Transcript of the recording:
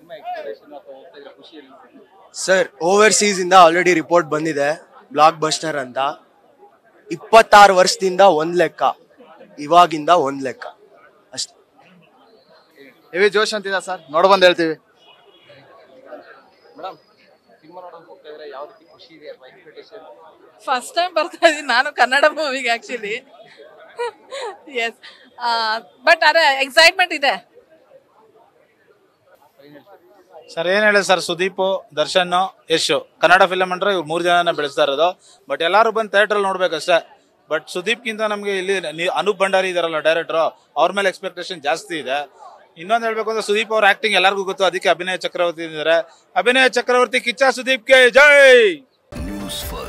cinema expectation ಅಥವಾ ಹೋಗ್ತಾ ಇದ್ರೆ ಖುಷಿಯಲ್ಲಿ ಸರ್ ಓವರ್ಸೀಸ್ ಇಂದ ಆಲ್ರೆಡಿ ರಿಪೋರ್ಟ್ ಬಂದಿದೆ ಬ್ಲಾಕ್ ಬಸ್ಟರ್ ಅಂತ ಇಪ್ಪತ್ತಾರು ವರ್ಷದಿಂದ ಒಂದ್ ಲೆಕ್ಕ ಇವಾಗಿಂದ ಒಂದ್ ಲೆಕ್ಕ ಅಷ್ಟೇ ಹೆವಿ ಜೋಶ್ ಅಂತಿದೆ ಸರ್ ನೋಡ್ ಬಂದ್ ಹೇಳ್ತೀವಿ ಮೇಡಮ್ ಸಿನಿಮಾ ನೋಡೋಕೆ ಹೋಗ್ತಾ ಇದ್ರೆ ಯಾವ ರೀತಿ ಖುಷಿ ಇದೆ ಅಥವಾ ಎಕ್ಸ್ಪೆಕ್ಟೇಷನ್ ಫಸ್ಟ್ ಟೈಮ್ ಬರ್ತಾ ಇದ್ದೀನಿ ನಾನು ಕನ್ನಡ ಮೂವಿಗೆ ಆಕ್ಚುಲಿ ಎಸ್ ಬಟ್ ಅದೇ ಎಕ್ಸೈಟ್ಮೆಂಟ್ ಇದೆ ಸರ್ ಏನ್ ಹೇಳಿ ಸರ್ ಸುದೀಪ್ ದರ್ಶನ್ ಯಶ್ ಕನ್ನಡ ಫಿಲಮ್ ಅಂದ್ರೆ ಇವ್ರು ಮೂರು ಜನನ ಬೆಳೆಸ್ತಾ ಇರೋದು ಬಟ್ ಎಲ್ಲರೂ ಬಂದು ಥಿಯೇಟರ್ ನೋಡ್ಬೇಕಷ್ಟೇ ಬಟ್ ಸುದೀಪ್ಗಿಂತ ನಮಗೆ ಇಲ್ಲಿ ನೀ- ಅನೂಪ್ ಭಂಡಾರಿ ಇದಾರಲ್ಲ ಡೈರೆಕ್ಟರ್ ಅವ್ರ ಮೇಲೆ ಎಕ್ಸ್ಪೆಕ್ಟೇಷನ್ ಜಾಸ್ತಿ ಇದೆ ಇನ್ನೊಂದು ಹೇಳ್ಬೇಕು ಅಂದ್ರೆ ಸುದೀಪ್ ಅವ್ರ ಆಕ್ಟಿಂಗ್ ಎಲ್ಲರಿಗೂ ಗೊತ್ತು ಅದಕ್ಕೆ ಅಭಿನಯ ಚಕ್ರವರ್ತಿ ಇದ್ದಾರೆ ಅಭಿನಯ ಚಕ್ರವರ್ತಿ ಕಿಚ್ಚ ಸುದೀಪ್ಗೆ ಜೈ ನ್ಯೂಸ್ ಫಸ್ಟ್